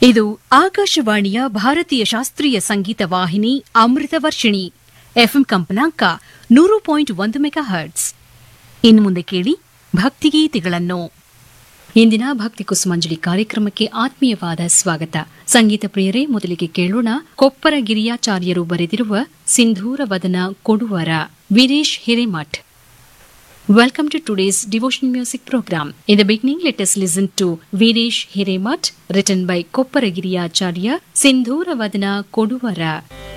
ಇದು ಆಕಾಶವಾಣಿಯ ಭಾರತೀಯ ಶಾಸ್ತ್ರೀಯ ಸಂಗೀತ ವಾಹಿನಿ ಅಮೃತ ವರ್ಷಿಣಿ ಎಫ್ಎಂ ಕಂಪನಾಂಕ ನೂರು ಪಾಯಿಂಟ್ ಒಂದು ಮೆಗಾ ಹರ್ಟ್ಸ್ ಇನ್ನು ಮುಂದೆ ಕೇಳಿ ಭಕ್ತಿಗೀತೆಗಳನ್ನು ಇಂದಿನ ಭಕ್ತಿ ಕುಸುಮಾಂಜಲಿ ಕಾರ್ಯಕ್ರಮಕ್ಕೆ ಆತ್ಮೀಯವಾದ ಸ್ವಾಗತ ಸಂಗೀತ ಪ್ರಿಯರೇ ಮೊದಲಿಗೆ ಕೇಳೋಣ ಕೊಪ್ಪರ ಗಿರಿಯಾಚಾರ್ಯರು ಬರೆದಿರುವ ಸಿಂಧೂರ ವದನ ಕೊಡುವರ Veeresh Hiremath Welcome to today's devotion music program. In the beginning, let us listen to Viresh Hiremat, written by Kopparagiri Acharya, Sindhura Vadana Koduvara.